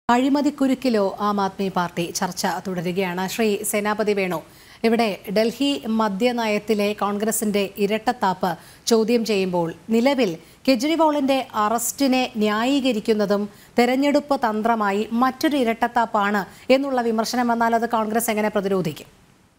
അഴിമതിക്കുരുക്കിലോ ആം Aadmi party ചർച്ച തുടരുകയാണ് ശ്രീ സേനാപതി വേണു ഇവിടെ ഡൽഹി മദ്യനയത്തിലെ കോൺഗ്രസിന്റെ ഇരട്ടത്താപ്പ് ചോദ്യം ചെയ്യുമ്പോൾ നിലവിൽ കെജ്രിവാളിന്റെ അറസ്റ്റിനെ ന്യായീകരിക്കുന്നതും തെരഞ്ഞെടുപ്പ് തന്ത്രമായി മറ്റൊരു ഇരട്ടത്താപ്പാണ് എന്നുള്ള വിമർശനം വന്നാൽ അത് കോൺഗ്രസ് എങ്ങനെ പ്രതിരോധിക്കും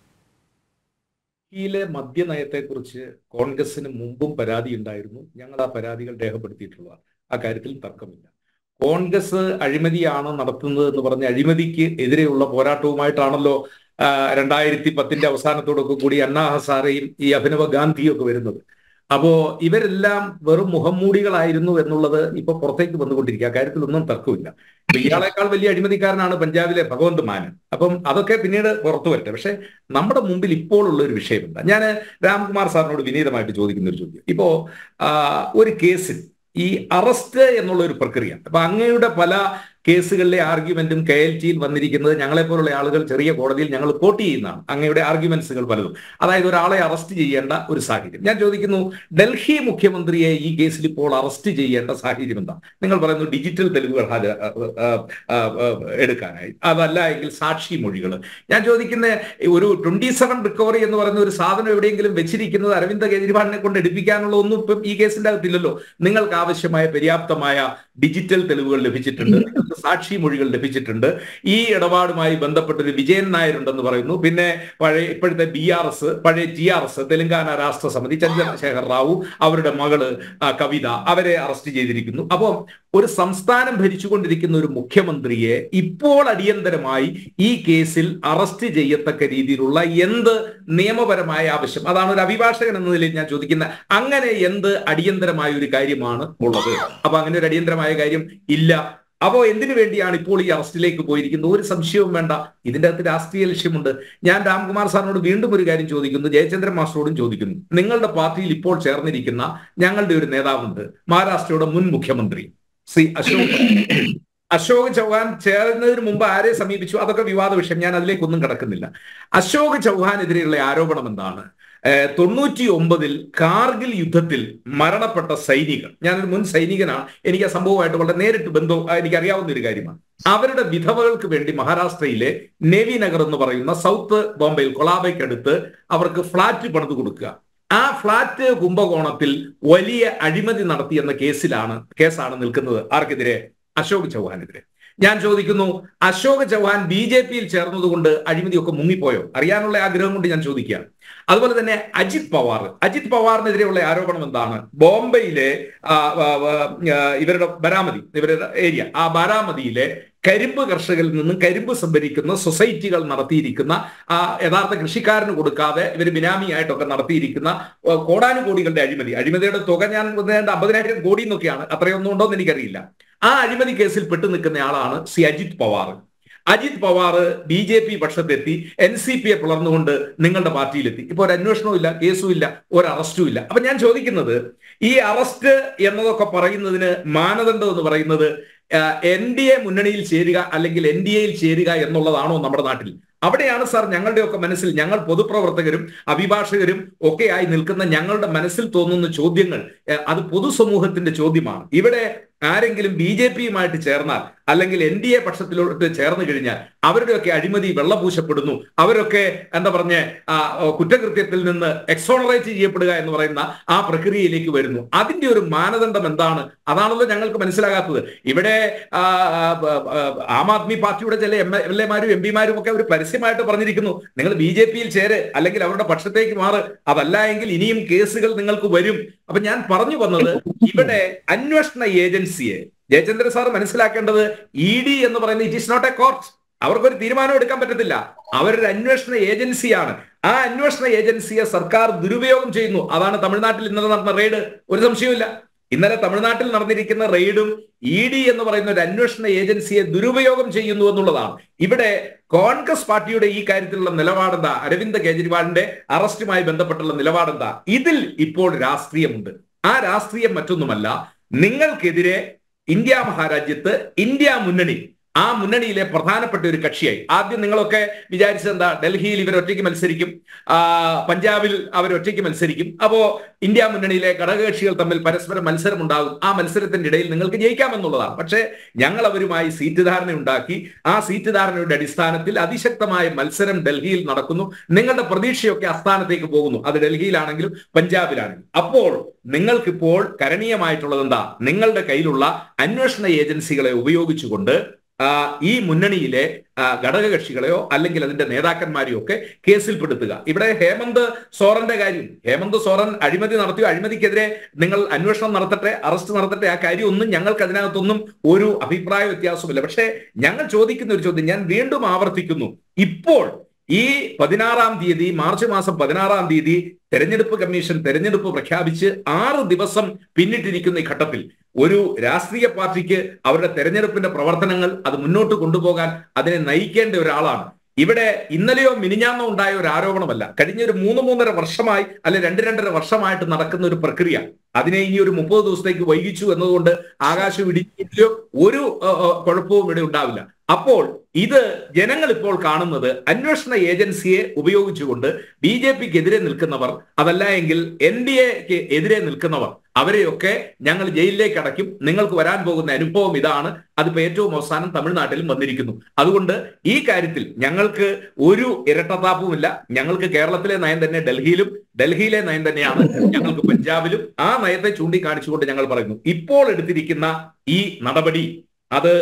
ഡൽഹിയിലെ മദ്യനയത്തെക്കുറിച്ച് കോൺഗ്രസിന് മുമ്പും പരാതി ഉണ്ടായിരുന്നു ഞങ്ങൾ ആ പരാതികൾ രേഖപ്പെടുത്തിയിട്ടുള്ളതാണ് ആ കാര്യത്തിൽ തർക്കമില്ല കോൺഗ്രസ് അഴിമതിയാണ് നടത്തുന്നത് എന്ന് പറഞ്ഞ് അഴിമതിക്ക് എതിരെയുള്ള പോരാട്ടവുമായിട്ടാണല്ലോ ആ, രണ്ടായിരത്തി പത്തിന്റെ അവസാനത്തോടൊക്കെ കൂടി അണ്ണാ ഹസാറയും ഈ അഭിനവ ഗാന്ധിയും ഒക്കെ വരുന്നത് അപ്പോ ഇവരെല്ലാം വെറും മുഖംമൂടികളായിരുന്നു എന്നുള്ളത് ഇപ്പൊ പുറത്തേക്ക് വന്നുകൊണ്ടിരിക്കുക ആ കാര്യത്തിൽ ഒന്നും തർക്കമില്ല ഇപ്പൊ ഇയാളെക്കാൾ വലിയ അഴിമതിക്കാരനാണ് പഞ്ചാബിലെ ഭഗവന്ത് മാനൻ അപ്പം അതൊക്കെ പിന്നീട് പുറത്തു വരട്ടെ പക്ഷെ നമ്മുടെ മുമ്പിൽ ഇപ്പോൾ ഉള്ള ഒരു വിഷയമുണ്ട് ഞാൻ രാംകുമാർ സാറിനോട് വിനീതമായിട്ട് ചോദിക്കുന്ന ഒരു ചോദ്യം ഇപ്പോ ആ, ഒരു കേസിൽ ഈ അറസ്റ്റ് എന്നുള്ള ഒരു പ്രക്രിയ അപ്പൊ അങ്ങയുടെ പല കേസുകളിലെ ആർഗ്യുമെന്റും കെ എൽ ടിയിൽ വന്നിരിക്കുന്നത് ഞങ്ങളെപ്പോലുള്ള ആളുകൾ ചെറിയ കോടതിയിൽ ഞങ്ങൾ കോട്ട് ചെയ്യുന്നതാണ് അങ്ങയുടെ ആർഗ്യുമെന്റ്സുകൾ പലതും അതായത് ഒരാളെ അറസ്റ്റ് ചെയ്യേണ്ട ഒരു സാഹചര്യം ഞാൻ ചോദിക്കുന്നു ഡൽഹി മുഖ്യമന്ത്രിയെ ഈ കേസിൽ ഇപ്പോൾ അറസ്റ്റ് ചെയ്യേണ്ട സാഹചര്യം എന്താ നിങ്ങൾ പറയുന്നു ഡിജിറ്റൽ തെളിവുകൾ ഹാജ- ആ, ആ, ആ, ആ, എടുക്കാനായി അതല്ല എങ്കിൽ സാക്ഷി മൊഴികൾ ഞാൻ ചോദിക്കുന്ന ഒരു ട്വന്റി സെവൻ റിക്കവറി എന്ന് പറയുന്ന ഒരു സാധനം എവിടെയെങ്കിലും വെച്ചിരിക്കുന്നത് അരവിന്ദ് കെജ്രിവാളിനെ കൊണ്ട് എടുപ്പിക്കാനുള്ള ഒന്നും ഇപ്പം ഈ കേസിന്റെ അകത്തില്ലല്ലോ നിങ്ങൾക്ക് ആവശ്യമായ പര്യാപ്തമായ ഡിജിറ്റൽ തെളിവുകൾ ലഭിച്ചിട്ടുണ്ട് നിങ്ങൾക്ക് സാക്ഷി മൊഴികൾ ലഭിച്ചിട്ടുണ്ട് ഈ ഇടപാടുമായി ബന്ധപ്പെട്ടൊരു വിജയൻ നായർ ഉണ്ടെന്ന് പറയുന്നു പിന്നെ പഴയ ഇപ്പോഴത്തെ ബി ആർ എസ് പഴയ T R S Telangana Rashtra Samithi Chandrasekhar Rao അവരുടെ മകള് ആ, കവിത അവരെ അറസ്റ്റ് ചെയ്തിരിക്കുന്നു അപ്പോൾ ഒരു സംസ്ഥാനം ഭരിച്ചുകൊണ്ടിരിക്കുന്ന ഒരു മുഖ്യമന്ത്രിയെ ഇപ്പോൾ അടിയന്തരമായി ഈ കേസിൽ അറസ്റ്റ് ചെയ്യത്തക്ക രീതിയിലുള്ള എന്ത് നിയമപരമായ ആവശ്യം അതാണ് ഒരു അഭിഭാഷകൻ എന്ന നിലയിൽ ഞാൻ ചോദിക്കുന്ന അങ്ങനെ എന്ത് അടിയന്തരമായ ഒരു കാര്യമാണ് ഉള്ളത് അപ്പൊ അങ്ങനെ ഒരു അടിയന്തരമായ കാര്യം ഇല്ല അപ്പോ എന്തിനു വേണ്ടിയാണ് ഇപ്പോൾ ഈ അറസ്റ്റിലേക്ക് പോയിരിക്കുന്നത് ഒരു സംശയവും വേണ്ട ഇതിന്റെ അകത്ത് രാഷ്ട്രീയ ലക്ഷ്യമുണ്ട് ഞാൻ രാംകുമാർ സാറിനോട് വീണ്ടും ഒരു കാര്യം ചോദിക്കുന്നു ജയചന്ദ്രൻ മാസ്റ്ററോടും ചോദിക്കുന്നു നിങ്ങളുടെ പാർട്ടിയിൽ ഇപ്പോൾ ചേർന്നിരിക്കുന്ന ഞങ്ങളുടെ ഒരു നേതാവുണ്ട് മഹാരാഷ്ട്രയുടെ മുൻ മുഖ്യമന്ത്രി ശ്രീ അശോക് അശോക് ചൗഹാൻ ചേർന്നതിന് മുമ്പ് ആരെ സമീപിച്ചു അതൊക്കെ വിവാദ വിഷയം ഞാൻ അതിലേക്കൊന്നും കടക്കുന്നില്ല അശോക് ചൗഹാനെതിരെയുള്ള ആരോപണം എന്താണ് ഏഹ് തൊണ്ണൂറ്റി ഒമ്പതിൽ കാർഗിൽ യുദ്ധത്തിൽ മരണപ്പെട്ട സൈനികർ ഞാനൊരു മുൻ സൈനികനാണ് എനിക്ക് ആ സംഭവമായിട്ട് വളരെ നേരിട്ട് ബന്ധവും ആ, എനിക്ക് അറിയാവുന്ന ഒരു കാര്യമാണ് അവരുടെ വിധവകൾക്ക് വേണ്ടി മഹാരാഷ്ട്രയിലെ നേവി നഗർ എന്ന് പറയുന്ന സൗത്ത് ബോംബെയിൽ കൊളാബയ്ക്കടുത്ത് അവർക്ക് ഫ്ളാറ്റ് പണിത് കൊടുക്കുക ആ ഫ്ളാറ്റ് കുംഭകോണത്തിൽ വലിയ അഴിമതി നടത്തി എന്ന കേസിലാണ് കേസാണ് നിൽക്കുന്നത് ആർക്കെതിരെ അശോക് ചൗഹാനെതിരെ ഞാൻ ചോദിക്കുന്നു അശോക് ചൗഹാൻ ബി ജെ പിയിൽ ചേർന്നതുകൊണ്ട് അഴിമതിയൊക്കെ മുങ്ങിപ്പോയോ അറിയാനുള്ള ആഗ്രഹം കൊണ്ട് ഞാൻ ചോദിക്കുകയാണ് അതുപോലെ തന്നെ അജിത് പവാർ അജിത് പവാറിനെതിരെയുള്ള ആരോപണം എന്താണ് ബോംബെയിലെ ആ, ആ, ആ, ഇവരുടെ ബരാമതി ഇവരുടെ ഏരിയ ആ ബാരാമതിയിലെ കരിമ്പ് കർഷകരിൽ നിന്നും കരിമ്പ് സംഭരിക്കുന്ന സൊസൈറ്റികൾ നടത്തിയിരിക്കുന്ന ആ യഥാർത്ഥ കൃഷിക്കാരന് കൊടുക്കാതെ ഇവർ ബിനാമിയായിട്ടൊക്കെ നടത്തിയിരിക്കുന്ന ആ, കോടാനുകോടികളുടെ അഴിമതി അഴിമതിയുടെ തുക ഞാൻ ഏതാണ്ട് അമ്പതിനായിരം കോടി എന്നൊക്കെയാണ് അത്രയൊന്നും ഉണ്ടോ എന്ന് എനിക്കറിയില്ല ആ അഴിമതി കേസിൽ പെട്ടു നിൽക്കുന്ന ആളാണ് C Ajit Pawar Ajit Pawar B J P പക്ഷത്തെത്തി എൻ സി പിയെ പിളർന്നുകൊണ്ട് നിങ്ങളുടെ പാർട്ടിയിലെത്തി ഇപ്പൊ ഒരു അന്വേഷണവും ഇല്ല കേസും ഇല്ല ഒരു അറസ്റ്റും ഇല്ല അപ്പൊ ഞാൻ ചോദിക്കുന്നത് ഈ അറസ്റ്റ് എന്നതൊക്കെ പറയുന്നതിന് മാനദണ്ഡം എന്ന് പറയുന്നത് എൻ ഡി എ മുന്നണിയിൽ ചേരുക അല്ലെങ്കിൽ എൻ ഡി എയിൽ ചേരുക എന്നുള്ളതാണോ നമ്മുടെ നാട്ടിൽ അവിടെയാണ് സാർ ഞങ്ങളുടെയൊക്കെ മനസ്സിൽ ഞങ്ങൾ പൊതുപ്രവർത്തകരും അഭിഭാഷകരും ഒക്കെയായി നിൽക്കുന്ന ഞങ്ങളുടെ മനസ്സിൽ തോന്നുന്ന ചോദ്യങ്ങൾ ഏഹ്, അത് പൊതുസമൂഹത്തിന്റെ ചോദ്യമാണ് ഇവിടെ ആരെങ്കിലും ബി ജെ പിയുമായിട്ട് ചേർന്നാൽ അല്ലെങ്കിൽ എൻ ഡി എ പക്ഷത്തിലോട്ട് ചേർന്ന് കഴിഞ്ഞാൽ അവരുടെയൊക്കെ അഴിമതി വെള്ളപൂശപ്പെടുന്നു അവരൊക്കെ എന്താ പറഞ്ഞ ആ, കുറ്റകൃത്യത്തിൽ നിന്ന് എക്സോണറേറ്റ് ചെയ്യപ്പെടുക എന്ന് പറയുന്ന ആ പ്രക്രിയയിലേക്ക് വരുന്നു അതിന്റെ ഒരു മാനദണ്ഡം എന്താണ് അതാണല്ലോ ഞങ്ങൾക്ക് മനസ്സിലാകാത്തത് ഇവിടെ ആ, ആ, ആ, ആം ആദ്മി പാർട്ടിയുടെ ചില എം എൽ എമാരും എം പിമാരും ഒക്കെ അവർ പരസ്യമായിട്ട് പറഞ്ഞിരിക്കുന്നു നിങ്ങൾ ബി ജെ പിയിൽ ചേര് അല്ലെങ്കിൽ അവരുടെ പക്ഷത്തേക്ക് മാറ് അതല്ല എങ്കിൽ ഇനിയും കേസുകൾ നിങ്ങൾക്ക് വരും അപ്പൊ ഞാൻ പറഞ്ഞു വന്നത് ഇവിടെ അന്വേഷണ ഏജൻസിയെ ജയചന്ദ്രൻ സാർ മനസ്സിലാക്കേണ്ടത് ഇ ഡി എന്ന് പറയുന്നത് it is not a court അവർക്കൊരു തീരുമാനം എടുക്കാൻ പറ്റത്തില്ല അവരൊരു അന്വേഷണ ഏജൻസിയാണ് ആ അന്വേഷണ ഏജൻസിയെ സർക്കാർ ദുരുപയോഗം ചെയ്യുന്നു അതാണ് തമിഴ്നാട്ടിൽ ഇന്നലെ നടന്ന റെയ്ഡ് ഒരു സംശയവുമില്ല ഇന്നലെ തമിഴ്നാട്ടിൽ നടന്നിരിക്കുന്ന റെയ്ഡും ഇ ഡി എന്ന് പറയുന്ന ഒരു അന്വേഷണ ഏജൻസിയെ ദുരുപയോഗം ചെയ്യുന്നു എന്നുള്ളതാണ് ഇവിടെ കോൺഗ്രസ് പാർട്ടിയുടെ ഈ കാര്യത്തിലുള്ള നിലപാടെന്താ അരവിന്ദ് കെജ്രിവാളിന്റെ അറസ്റ്റുമായി ബന്ധപ്പെട്ടുള്ള നിലപാടെന്താ ഇതിൽ ഇപ്പോൾ രാഷ്ട്രീയമുണ്ട് ആ രാഷ്ട്രീയം മറ്റൊന്നുമല്ല നിങ്ങൾക്കെതിരെ ഇന്ത്യ മഹാരാജ്യത്ത് ഇന്ത്യ മുന്നണി ആ മുന്നണിയിലെ പ്രധാനപ്പെട്ട ഒരു കക്ഷിയായി ആദ്യം നിങ്ങളൊക്കെ വിചാരിച്ചത് എന്താ ഡൽഹിയിൽ ഇവർ ഒറ്റയ്ക്ക് മത്സരിക്കും ആ, പഞ്ചാബിൽ അവർ ഒറ്റയ്ക്ക് മത്സരിക്കും അപ്പോ ഇന്ത്യ മുന്നണിയിലെ ഘടകകക്ഷികൾ തമ്മിൽ പരസ്പരം മത്സരം ഉണ്ടാകും ആ മത്സരത്തിന്റെ ഇടയിൽ നിങ്ങൾക്ക് ജയിക്കാമെന്നുള്ളതാണ് പക്ഷേ ഞങ്ങൾ അവരുമായി സീറ്റ് ധാരണ ഉണ്ടാക്കി ആ സീറ്റ് ധാരണയുടെ അടിസ്ഥാനത്തിൽ അതിശക്തമായ മത്സരം ഡൽഹിയിൽ നടക്കുന്നു നിങ്ങളുടെ പ്രതീക്ഷയൊക്കെ അസ്ഥാനത്തേക്ക് പോകുന്നു അത് ഡൽഹിയിലാണെങ്കിലും പഞ്ചാബിലാണെങ്കിലും അപ്പോൾ നിങ്ങൾക്കിപ്പോൾ കരണീയമായിട്ടുള്ളത് എന്താ നിങ്ങളുടെ കയ്യിലുള്ള അന്വേഷണ ഏജൻസികളെ ഉപയോഗിച്ചുകൊണ്ട് ആ, ഈ മുന്നണിയിലെ ആ, ഘടകകക്ഷികളെയോ അല്ലെങ്കിൽ അതിന്റെ നേതാക്കന്മാരെയോ ഒക്കെ കേസിൽപ്പെടുത്തുക ഇവിടെ ഹേമന്ത് സോറന്റെ കാര്യം ഹേമന്ത് സോറൻ അഴിമതി നടത്തിയോ അഴിമതിക്കെതിരെ നിങ്ങൾ അന്വേഷണം നടത്തട്ടെ അറസ്റ്റ് നടത്തട്ടെ ആ കാര്യമൊന്നും ഞങ്ങൾക്ക് അതിനകത്തൊന്നും ഒരു അഭിപ്രായ വ്യത്യാസമില്ല പക്ഷേ ഞങ്ങൾ ചോദിക്കുന്ന ഒരു ചോദ്യം ഞാൻ വീണ്ടും ആവർത്തിക്കുന്നു ഇപ്പോൾ ഈ പതിനാറാം തീയതി മാർച്ച് മാസം പതിനാറാം തീയതി തെരഞ്ഞെടുപ്പ് കമ്മീഷൻ തെരഞ്ഞെടുപ്പ് പ്രഖ്യാപിച്ച് ആറ് ദിവസം പിന്നിട്ടിരിക്കുന്ന ഈ ഘട്ടത്തിൽ ഒരു രാഷ്ട്രീയ പാർട്ടിക്ക് അവരുടെ തെരഞ്ഞെടുപ്പിന്റെ പ്രവർത്തനങ്ങൾ അത് മുന്നോട്ട് കൊണ്ടുപോകാൻ അതിനെ നയിക്കേണ്ട ഒരാളാണ് ഇവിടെ ഇന്നലെയോ മിനിഞ്ഞാന്നോ ഉണ്ടായ ഒരു ആരോപണമല്ല കഴിഞ്ഞ ഒരു മൂന്ന് മൂന്നര വർഷമായി അല്ലെ രണ്ട് രണ്ടര വർഷമായിട്ട് നടക്കുന്ന ഒരു പ്രക്രിയ അതിനെ ഇനി ഒരു മുപ്പത് ദിവസത്തേക്ക് വൈകിച്ചു എന്നതുകൊണ്ട് ആകാശം ഇടിഞ്ഞോ ഒരു ഏഹ്, ഏഹ്, കുഴപ്പവും ഇവിടെ ഉണ്ടാവില്ല അപ്പോൾ ഇത് ജനങ്ങൾ ഇപ്പോൾ കാണുന്നത് അന്വേഷണ ഏജൻസിയെ ഉപയോഗിച്ചുകൊണ്ട് ബി ജെ പിക്ക് എതിരെ നിൽക്കുന്നവർ അതല്ല എങ്കിൽ എൻ ഡി എക്ക് എതിരെ നിൽക്കുന്നവർ അവരെയൊക്കെ ഞങ്ങൾ ജയിലിലേക്ക് അടയ്ക്കും നിങ്ങൾക്ക് വരാൻ പോകുന്ന അനുഭവം ഇതാണ് അതിപ്പോ ഏറ്റവും അവസാനം തമിഴ്നാട്ടിലും വന്നിരിക്കുന്നു അതുകൊണ്ട് ഈ കാര്യത്തിൽ ഞങ്ങൾക്ക് ഒരു ഇരട്ടത്താപ്പുമില്ല ഞങ്ങൾക്ക് കേരളത്തിലെ നയം തന്നെ ഡൽഹിയിലും ഡൽഹിയിലെ നയം തന്നെയാണ് ഞങ്ങൾക്ക് പഞ്ചാബിലും ആ നയത്തെ ചൂണ്ടിക്കാണിച്ചുകൊണ്ട് ഞങ്ങൾ പറയുന്നു ഇപ്പോൾ എടുത്തിരിക്കുന്ന ഈ നടപടി അത്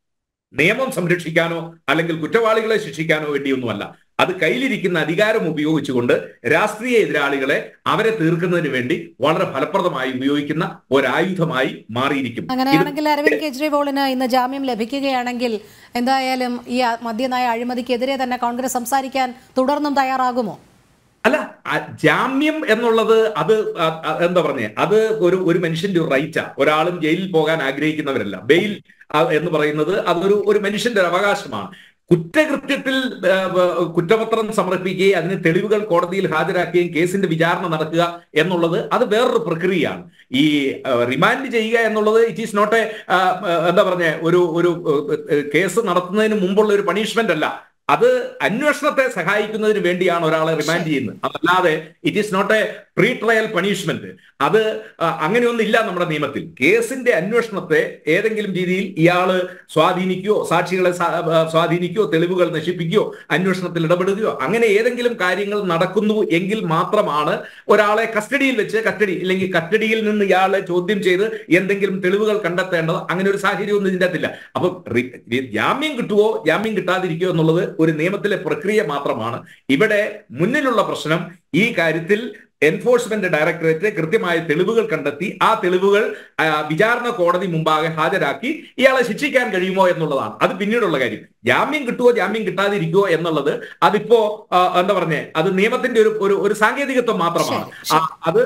നിയമം സംരക്ഷിക്കാനോ അല്ലെങ്കിൽ കുറ്റവാളികളെ ശിക്ഷിക്കാനോ വേണ്ടിയൊന്നുമല്ല അത് കയ്യിലിരിക്കുന്ന അധികാരം ഉപയോഗിച്ചുകൊണ്ട് രാഷ്ട്രീയ എതിരാളികളെ അവരെ തീർക്കുന്നതിന് വേണ്ടി വളരെ ഫലപ്രദമായി ഉപയോഗിക്കുന്ന ഒരായുധമായി മാറിയിരിക്കും ഇത് അങ്ങനെയാണെങ്കിൽ അരവിന്ദ് കെജ്രിവാളിന് ഇന്ന് ജാമ്യം ലഭിക്കുകയാണെങ്കിൽ എന്തായാലും ഈ അ- മദ്യനയ അഴിമതിക്കെതിരെ തന്നെ കോൺഗ്രസ് സംസാരിക്കാൻ തുടർന്നും തയ്യാറാകുമോ അല്ല ആ ജാമ്യം എന്നുള്ളത് അത് ആ- ആ- എന്താ പറഞ്ഞേ അത് ഒരു ഒരു മനുഷ്യന്റെ ഒരു റൈറ്റാ ഒരാളും ജയിലിൽ പോകാൻ ആഗ്രഹിക്കുന്നവരല്ല ബെയിൽ ആ, എന്ന് പറയുന്നത് അതൊരു ഒരു മനുഷ്യന്റെ ഒരു അവകാശമാണ് കുറ്റകൃത്യത്തിൽ ആ, വ- കുറ്റപത്രം സമർപ്പിക്കുകയും അതിന് തെളിവുകൾ കോടതിയിൽ ഹാജരാക്കുകയും കേസിന്റെ വിചാരണ നടക്കുക എന്നുള്ളത് അത് വേറൊരു പ്രക്രിയയാണ് ഈ ആ, റിമാൻഡ് ചെയ്യുക എന്നുള്ളത് ഇറ്റ് ഈസ് നോട്ട് എ എന്താ പറഞ്ഞ ഒരു ഒരു ഏ, കേസ് നടത്തുന്നതിന് മുമ്പുള്ള ഒരു പണിഷ്മെന്റ് അല്ല അത് അന്വേഷണത്തെ സഹായിക്കുന്നതിന് വേണ്ടിയാണ് ഒരാളെ റിമാൻഡ് ചെയ്യുന്നത് അതല്ലാതെ it is not a pre trial punishment അത് ആ, അങ്ങനെയൊന്നും ഇല്ല നമ്മുടെ നിയമത്തിൽ കേസിന്റെ അന്വേഷണത്തെ ഏതെങ്കിലും രീതിയിൽ ഇയാള് സ്വാധീനിക്കുകയോ സാക്ഷികളെ സാ- ആ, സ്വാധീനിക്കുകയോ തെളിവുകൾ നശിപ്പിക്കുകയോ അന്വേഷണത്തിൽ ഇടപെടുകയോ അങ്ങനെ ഏതെങ്കിലും കാര്യങ്ങൾ നടക്കുന്നു എങ്കിൽ മാത്രമാണ് ഒരാളെ കസ്റ്റഡിയിൽ വെച്ച് കസ്റ്റഡി ഇല്ലെങ്കിൽ കസ്റ്റഡിയിൽ നിന്ന് ഇയാളെ ചോദ്യം ചെയ്ത് എന്തെങ്കിലും തെളിവുകൾ കണ്ടെത്തേണ്ടത് അങ്ങനെ ഒരു സാഹചര്യം ഒന്നും ഇതിൻ്റെ അകത്തില്ല അപ്പൊ റി- ഈ ജാമ്യം കിട്ടുവോ ജാമ്യം കിട്ടാതിരിക്കുകയോ എന്നുള്ളത് ഒരു നിയമത്തിലെ പ്രക്രിയ മാത്രമാണ് ഇവിടെ മുന്നിലുള്ള പ്രശ്നം ഈ കാര്യത്തിൽ എൻഫോഴ്സ്മെന്റ് ഡയറക്ടറേറ്റ് കൃത്യമായ തെളിവുകൾ കണ്ടെത്തി ആ തെളിവുകൾ ആ, വിചാരണ കോടതി മുമ്പാകെ ഹാജരാക്കി ഇയാളെ ശിക്ഷിക്കാൻ കഴിയുമോ എന്നുള്ളതാണ് അത് പിന്നീടുള്ള കാര്യം ജാമ്യം കിട്ടുവോ ജാമ്യം കിട്ടാതിരിക്കുവോ എന്നുള്ളത് അതിപ്പോ ആ, എന്താ പറഞ്ഞേ അത് നിയമത്തിന്റെ ഒരു ഒരു ഒരു സാങ്കേതികത്വം മാത്രമാണ് ശരി, ശരി. ആ, അത്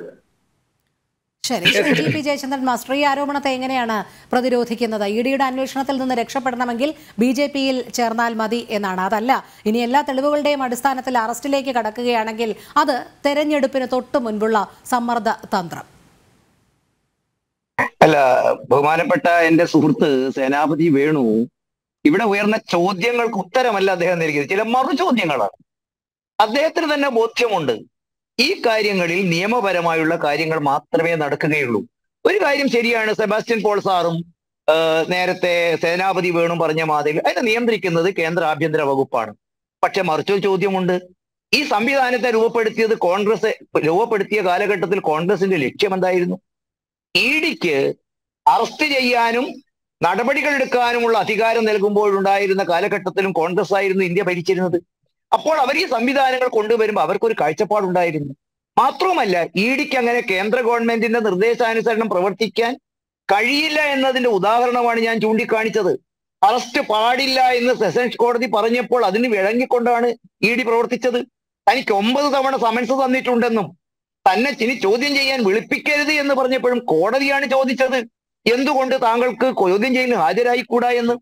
ശരി Shri T P Jayachandran master ഈ ആരോപണത്തെ എങ്ങനെയാണ് പ്രതിരോധിക്കുന്നത് ഇ ഡിയുടെ അന്വേഷണത്തിൽ നിന്ന് രക്ഷപ്പെടണമെങ്കിൽ ബി ജെ പിയിൽ ചേർന്നാൽ മതി എന്നാണ് അതല്ല ഇനി എല്ലാ തെളിവുകളുടെയും അടിസ്ഥാനത്തിൽ അറസ്റ്റിലേക്ക് കടക്കുകയാണെങ്കിൽ അത് തെരഞ്ഞെടുപ്പിന് തൊട്ടു മുൻപുള്ള സമ്മർദ്ദ തന്ത്രം അല്ല ബഹുമാനപ്പെട്ട എന്റെ സുഹൃത്ത് സേനാപതി വേണു ഇവിടെ ഉയർന്ന ചോദ്യങ്ങൾക്ക് ഉത്തരമല്ല അദ്ദേഹം നൽകിയത് ചില മറു ചോദ്യങ്ങളാണ് അദ്ദേഹത്തിന് തന്നെ ബോധ്യമുണ്ട് ഈ കാര്യങ്ങളിൽ നിയമപരമായുള്ള കാര്യങ്ങൾ മാത്രമേ നടക്കുകയുള്ളൂ ഒരു കാര്യം ശരിയാണ് സെബാസ്റ്റ്യൻ പോൾ സാറും ആ, നേരത്തെ സേനാപതി വേണു പറഞ്ഞ മാതിരി അതിനെ നിയന്ത്രിക്കുന്നത് കേന്ദ്ര ആഭ്യന്തര വകുപ്പാണ് പക്ഷെ മറിച്ചൊരു ചോദ്യമുണ്ട് ഈ സംവിധാനത്തെ രൂപപ്പെടുത്തിയത് കോൺഗ്രസ് രൂപപ്പെടുത്തിയ കാലഘട്ടത്തിൽ കോൺഗ്രസിന്റെ ലക്ഷ്യം എന്തായിരുന്നു ഇ ഡിക്ക് അറസ്റ്റ് ചെയ്യാനും നടപടികൾ എടുക്കാനുമുള്ള അധികാരം നൽകുമ്പോഴുണ്ടായിരുന്ന കാലഘട്ടത്തിലും കോൺഗ്രസ് ആയിരുന്നു ഇന്ത്യ ഭരിച്ചിരുന്നത് അപ്പോൾ അവർ ഈ സംവിധാനങ്ങൾ കൊണ്ടുവരുമ്പോൾ അവർക്കൊരു കാഴ്ചപ്പാടുണ്ടായിരുന്നു മാത്രവുമല്ല ഇ ഡിക്ക് അങ്ങനെ കേന്ദ്ര ഗവൺമെന്റിന്റെ നിർദ്ദേശാനുസരണം പ്രവർത്തിക്കാൻ കഴിയില്ല എന്നതിന്റെ ഉദാഹരണമാണ് ഞാൻ ചൂണ്ടിക്കാണിച്ചത് അറസ്റ്റ് പാടില്ല എന്ന് സെഷൻസ് കോടതി പറഞ്ഞപ്പോൾ അതിന് വിളങ്ങിക്കൊണ്ടാണ് ഇ ഡി പ്രവർത്തിച്ചത് തനിക്ക് ഒമ്പത് തവണ സമൻസ് തന്നിട്ടുണ്ടെന്നും തന്നെ ഇനി ചോദ്യം ചെയ്യാൻ വിളിപ്പിക്കരുത് എന്ന് പറഞ്ഞപ്പോഴും കോടതിയാണ് ചോദിച്ചത് എന്തുകൊണ്ട് താങ്കൾക്ക് ചോദ്യം ചെയ്യലിന് ഹാജരായിക്കൂടാ എന്ന്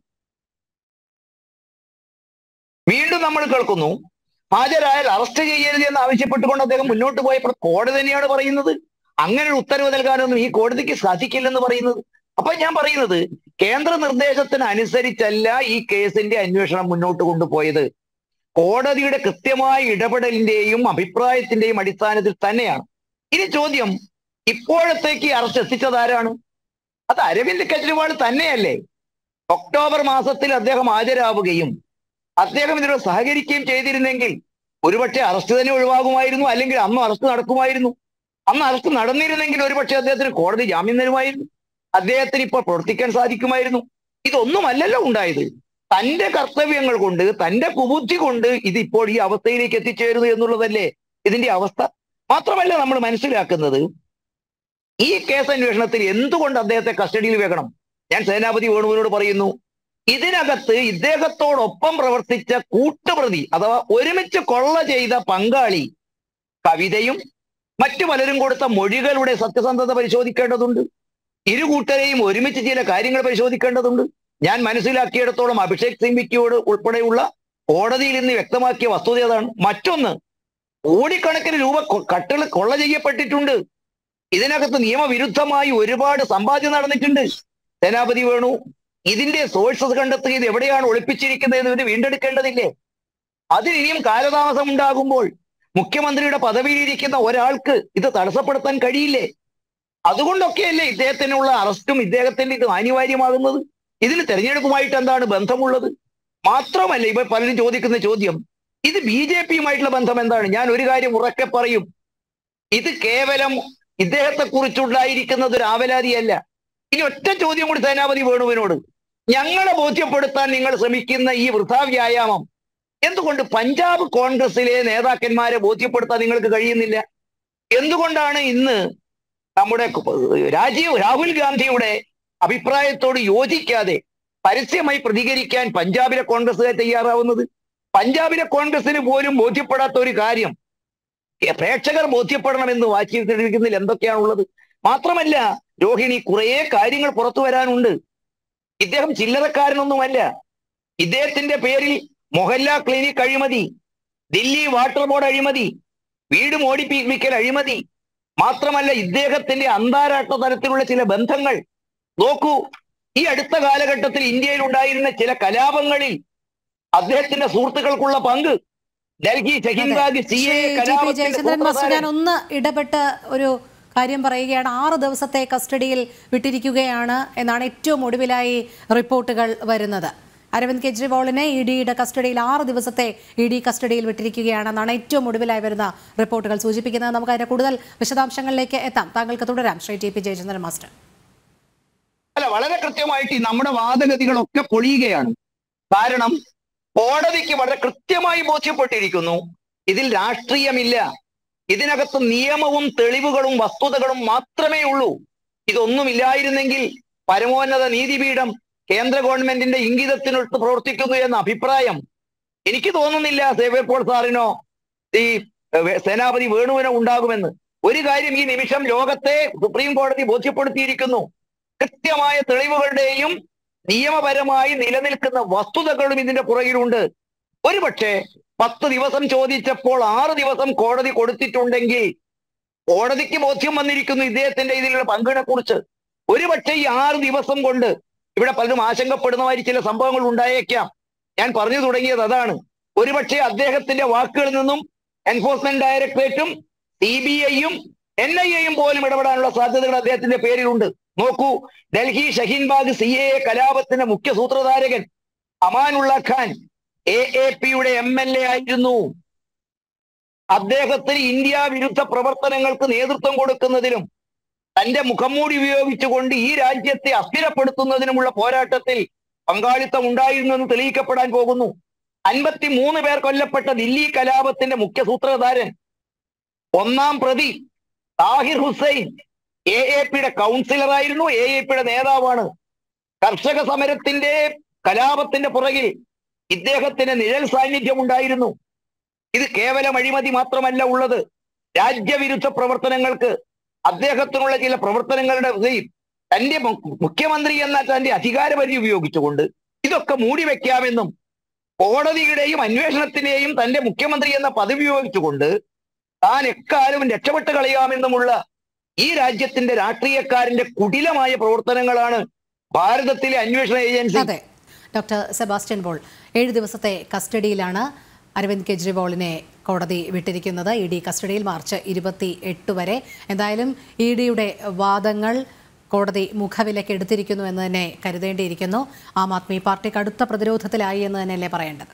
വീണ്ടും നമ്മൾ കേൾക്കുന്നു ഹാജരായാൽ അറസ്റ്റ് ചെയ്യരുത് എന്ന് ആവശ്യപ്പെട്ടുകൊണ്ട് അദ്ദേഹം മുന്നോട്ട് പോയപ്പോൾ കോടതി തന്നെയാണ് പറയുന്നത് അങ്ങനെ ഒരു ഉത്തരവ് നൽകാനൊന്നും ഈ കോടതിക്ക് സാധിക്കില്ലെന്ന് പറയുന്നത് അപ്പൊ ഞാൻ പറയുന്നത് കേന്ദ്ര നിർദ്ദേശത്തിന് അനുസരിച്ചല്ല ഈ കേസിന്റെ അന്വേഷണം മുന്നോട്ട് കൊണ്ടുപോയത് കോടതിയുടെ കൃത്യമായ ഇടപെടലിന്റെയും അഭിപ്രായത്തിന്റെയും അടിസ്ഥാനത്തിൽ തന്നെയാണ് ഇനി ചോദ്യം ഇപ്പോഴത്തേക്ക് ഈ അറസ്റ്റ് എത്തിച്ചത് ആരാണ് അത് അരവിന്ദ് കെജ്രിവാൾ തന്നെയല്ലേ ഒക്ടോബർ മാസത്തിൽ അദ്ദേഹം ഹാജരാവുകയും അദ്ദേഹം ഇതിനോട് സഹകരിക്കുകയും ചെയ്തിരുന്നെങ്കിൽ ഒരുപക്ഷെ അറസ്റ്റ് തന്നെ ഒഴിവാകുമായിരുന്നു അല്ലെങ്കിൽ അന്ന് അറസ്റ്റ് നടക്കുമായിരുന്നു അന്ന് അറസ്റ്റ് നടന്നിരുന്നെങ്കിൽ ഒരുപക്ഷെ അദ്ദേഹത്തിന് കോടതി ജാമ്യം തരുമായിരുന്നു അദ്ദേഹത്തിന് ഇപ്പോൾ പ്രവർത്തിക്കാൻ സാധിക്കുമായിരുന്നു ഇതൊന്നുമല്ലല്ലോ ഉണ്ടായത് തന്റെ കർത്തവ്യങ്ങൾ കൊണ്ട് തന്റെ കുബുദ്ധി കൊണ്ട് ഇത് ഇപ്പോൾ ഈ അവസ്ഥയിലേക്ക് എത്തിച്ചേരുന്നു എന്നുള്ളതല്ലേ ഇതിന്റെ അവസ്ഥ മാത്രമല്ല നമ്മൾ മനസ്സിലാക്കുന്നത് ഈ കേസ് അന്വേഷണത്തിൽ എന്തുകൊണ്ട് അദ്ദേഹത്തെ കസ്റ്റഡിയിൽ വെക്കണം ഞാൻ സേനാപതി വേണുവിനോട് പറയുന്നു ഇതിനകത്ത് ഇദ്ദേഹത്തോടൊപ്പം പ്രവർത്തിച്ച കൂട്ടുപ്രതി അഥവാ ഒരുമിച്ച് കൊള്ള ചെയ്ത പങ്കാളി കവിതയും മറ്റു പലരും കൊടുത്ത മൊഴികളുടെ സത്യസന്ധത പരിശോധിക്കേണ്ടതുണ്ട് ഇരു കൂട്ടരെയും ഒരുമിച്ച് ചില കാര്യങ്ങൾ പരിശോധിക്കേണ്ടതുണ്ട് ഞാൻ മനസ്സിലാക്കിയിടത്തോളം അഭിഷേക് സിംഗ്വിക്കോട് ഉൾപ്പെടെയുള്ള കോടതിയിൽ നിന്ന് വ്യക്തമാക്കിയ വസ്തുത അതാണ് മറ്റൊന്ന് കോടിക്കണക്കിന് രൂപ കൊ- കട്ടുകൾ കൊള്ള ചെയ്യപ്പെട്ടിട്ടുണ്ട് ഇതിനകത്ത് നിയമവിരുദ്ധമായി ഒരുപാട് സമ്പാദ്യം നടന്നിട്ടുണ്ട് സേനാപതി വേണു ഇതിന്റെ സോഴ്സസ് കണ്ടെത്തുക ഇത് എവിടെയാണ് ഒളിപ്പിച്ചിരിക്കുന്നത് എന്ന് വീണ്ടെടുക്കേണ്ടതില്ലേ അതിന് ഇനിയും കാലതാമസം ഉണ്ടാകുമ്പോൾ മുഖ്യമന്ത്രിയുടെ പദവിയിലിരിക്കുന്ന ഒരാൾക്ക് ഇത് തടസ്സപ്പെടുത്താൻ കഴിയില്ലേ അതുകൊണ്ടൊക്കെയല്ലേ ഇദ്ദേഹത്തിനുള്ള അറസ്റ്റും ഇദ്ദേഹത്തിന്റെ ഇത് അനിവാര്യമാകുന്നത് ഇതിന് തെരഞ്ഞെടുപ്പുമായിട്ട് എന്താണ് ബന്ധമുള്ളത് മാത്രമല്ല ഇപ്പൊ പലരും ചോദിക്കുന്ന ചോദ്യം ഇത് ബി ജെ പിയുമായിട്ടുള്ള ബന്ധം എന്താണ് ഞാൻ ഒരു കാര്യം ഉറക്കെ പറയും ഇത് കേവലം ഇദ്ദേഹത്തെ കുറിച്ചുണ്ടായിരിക്കുന്നത് ഒരു ആവലാതിയല്ല ഇനി ഒറ്റ ചോദ്യം കൂടി സേനാപതി വേണുവിനോട് ഞങ്ങളെ ബോധ്യപ്പെടുത്താൻ നിങ്ങൾ ശ്രമിക്കുന്ന ഈ വൃഥാ വ്യായാമം എന്തുകൊണ്ട് പഞ്ചാബ് കോൺഗ്രസിലെ നേതാക്കന്മാരെ ബോധ്യപ്പെടുത്താൻ നിങ്ങൾക്ക് കഴിയുന്നില്ല എന്തുകൊണ്ടാണ് ഇന്ന് നമ്മുടെ രാജീവ് രാഹുൽ ഗാന്ധിയുടെ അഭിപ്രായത്തോട് യോജിക്കാതെ പരസ്യമായി പ്രതികരിക്കാൻ പഞ്ചാബിലെ കോൺഗ്രസ്സുകാർ തയ്യാറാവുന്നത് പഞ്ചാബിലെ കോൺഗ്രസിന് പോലും ബോധ്യപ്പെടാത്ത ഒരു കാര്യം ഏ, പ്രേക്ഷകർ ബോധ്യപ്പെടണമെന്ന് വാച്ചിരിക്കുന്നതിൽ എന്തൊക്കെയാണുള്ളത് മാത്രമല്ല രോഹിണി കുറേ കാര്യങ്ങൾ പുറത്തു വരാനുണ്ട് ഇദ്ദേഹം ചില്ലറക്കാരനൊന്നുമല്ല ഇദ്ദേഹത്തിന്റെ പേരിൽ മൊഹല്ല ക്ലിനിക് അഴിമതി ദില്ലി വാട്ടർ ബോർഡ് അഴിമതി വീട് മോടിപ്പിക്കൽ അഴിമതി മാത്രമല്ല ഇദ്ദേഹത്തിന്റെ അന്താരാഷ്ട്ര തലത്തിലുള്ള ചില ബന്ധങ്ങൾ നോക്കൂ ഈ അടുത്ത കാലഘട്ടത്തിൽ ഇന്ത്യയിൽ ഉണ്ടായിരുന്ന ചില കലാപങ്ങളിൽ അദ്ദേഹത്തിന്റെ സുഹൃത്തുക്കൾക്കുള്ള പങ്ക് Delhi Shaheen Bagh C Shri A G P Jayachandran master ഞാൻ ഒന്ന് ഇടപെട്ട് ഒരു കാര്യം പറയുകയാണ് ആറ് ദിവസത്തെ കസ്റ്റഡിയിൽ വിട്ടിരിക്കുകയാണ് എന്നാണ് ഏറ്റവും ഒടുവിലായി റിപ്പോർട്ടുകൾ വരുന്നത് അരവിന്ദ് കെജ്രിവാളിനെ ഇ ഡിയുടെ കസ്റ്റഡിയിൽ ആറ് ദിവസത്തെ ഇ ഡി കസ്റ്റഡിയിൽ വിട്ടിരിക്കുകയാണെന്നാണ് ഏറ്റവും ഒടുവിലായി വരുന്ന റിപ്പോർട്ടുകൾ സൂചിപ്പിക്കുന്നത് നമുക്ക് അതിന്റെ കൂടുതൽ വിശദാംശങ്ങളിലേക്ക് എത്താം താങ്കൾക്ക് തുടരാം Shri T P Jayachandran master അല്ല വളരെ കൃത്യമായിട്ട് ഈ നമ്മുടെ വാദഗതികളൊക്കെ പൊളിയുകയാണ് കാരണം കോടതിക്ക് വളരെ കൃത്യമായി ബോധ്യപ്പെട്ടിരിക്കുന്നു ഇതിൽ രാഷ്ട്രീയമില്ല ഇതിനകത്ത് നിയമവും തെളിവുകളും വസ്തുതകളും മാത്രമേ ഉള്ളൂ ഇതൊന്നുമില്ലായിരുന്നെങ്കിൽ പരമോന്നത നീതിപീഠം കേന്ദ്ര ഗവൺമെന്റിന്റെ ഇംഗിതത്തിനൊത്ത് പ്രവർത്തിക്കുന്നു എന്ന അഭിപ്രായം എനിക്ക് തോന്നുന്നില്ല സേവ്യർ പോൾ സാറിനോ ഈ ഏഹ്, സേനാപതി വേണുവിനോ ഉണ്ടാകുമെന്ന് ഒരു കാര്യം ഈ നിമിഷം ലോകത്തെ സുപ്രീം കോടതി ബോധ്യപ്പെടുത്തിയിരിക്കുന്നു കൃത്യമായ തെളിവുകളുടെയും നിയമപരമായി നിലനിൽക്കുന്ന വസ്തുതകളും ഇതിന്റെ പുറകിലുണ്ട് ഒരുപക്ഷെ പത്ത് ദിവസം ചോദിച്ചപ്പോൾ ആറ് ദിവസം കോടതി കൊടുത്തിട്ടുണ്ടെങ്കിൽ കോടതിക്ക് ബോധ്യം വന്നിരിക്കുന്നു ഇദ്ദേഹത്തിന്റെ ഇതിലുള്ള പങ്കിനെ കുറിച്ച് ഒരുപക്ഷെ ഈ ആറ് ദിവസം കൊണ്ട് ഇവിടെ പലരും ആശങ്കപ്പെടുന്നമാതിരി ചില സംഭവങ്ങൾ ഉണ്ടായേക്കാം ഞാൻ പറഞ്ഞു തുടങ്ങിയത് അതാണ് ഒരുപക്ഷെ അദ്ദേഹത്തിന്റെ വാക്കുകളിൽ നിന്നും എൻഫോഴ്സ്മെന്റ് ഡയറക്ടറേറ്റും സി ബി ഐയും എൻ ഐ എയും പോലും ഇടപെടാനുള്ള സാധ്യതകൾ അദ്ദേഹത്തിന്റെ പേരിലുണ്ട് നോക്കൂ ഡൽഹി ഷഹീൻബാഗ് സി എ കലാപത്തിന്റെ മുഖ്യ സൂത്രധാരകൻ അമാനുള്ള ഖാൻ എ എ പിയുടെ എം എൽ എ ആയിരുന്നു അദ്ദേഹത്തിന് ഇന്ത്യ വിരുദ്ധ പ്രവർത്തനങ്ങൾക്ക് നേതൃത്വം കൊടുക്കുന്നതിലും തന്റെ മുഖംമൂടി ഉപയോഗിച്ചുകൊണ്ട് ഈ രാജ്യത്തെ അസ്ഥിരപ്പെടുത്തുന്നതിനുമുള്ള പോരാട്ടത്തിൽ പങ്കാളിത്തം ഉണ്ടായിരുന്നു എന്ന് തെളിയിക്കപ്പെടാൻ പോകുന്നു അൻപത്തി മൂന്ന് പേർ കൊല്ലപ്പെട്ട ദില്ലി കലാപത്തിന്റെ മുഖ്യ സൂത്രധാരൻ ഒന്നാം പ്രതി താഹിർ ഹുസൈൻ എ എ പിയുടെ കൗൺസിലറായിരുന്നു എ എ പിയുടെ നേതാവാണ് കർഷക സമരത്തിന്റെ കലാപത്തിന്റെ പുറകിൽ ഇദ്ദേഹത്തിന് നിഴൽ സാന്നിധ്യം ഉണ്ടായിരുന്നു ഇത് കേവലം അഴിമതി മാത്രമല്ല ഉള്ളത് രാജ്യവിരുദ്ധ പ്രവർത്തനങ്ങൾക്ക് അദ്ദേഹത്തിനുള്ള ചില പ്രവർത്തനങ്ങളുടെ ഇതയും തന്റെ മു- മുഖ്യമന്ത്രി എന്ന തന്റെ അധികാരപരിധി ഉപയോഗിച്ചുകൊണ്ട് ഇതൊക്കെ മൂടി വെക്കാമെന്നും കോടതിയുടെയും അന്വേഷണത്തിന്റെയും തന്റെ മുഖ്യമന്ത്രി എന്ന പദവി ഉപയോഗിച്ചുകൊണ്ട് താൻ എക്കാലവും രക്ഷപ്പെട്ട് കളയാമെന്നുമുള്ള ഈ രാജ്യത്തിന്റെ രാഷ്ട്രീയക്കാരന്റെ കുടിലമായ പ്രവർത്തനങ്ങളാണ് ഭാരതത്തിലെ അന്വേഷണ ഏജൻസി അതെ ഡോക്ടർ സെബാസ്റ്റ്യൻ പോൾ ഏഴ് ദിവസത്തെ കസ്റ്റഡിയിലാണ് അരവിന്ദ് കെജ്രിവാളിനെ കോടതി വിട്ടിരിക്കുന്നത് ഇ ഡി കസ്റ്റഡിയിൽ മാർച്ച് ഇരുപത്തി എട്ട് വരെ എന്തായാലും ഇ ഡിയുടെ വാദങ്ങൾ കോടതി മുഖവിലയ്ക്ക് എടുത്തിരിക്കുന്നു എന്ന് തന്നെ കരുതേണ്ടിയിരിക്കുന്നു ആം ആദ്മി പാർട്ടി കടുത്ത പ്രതിരോധത്തിലായി എന്ന് തന്നെയല്ലേ പറയേണ്ടത്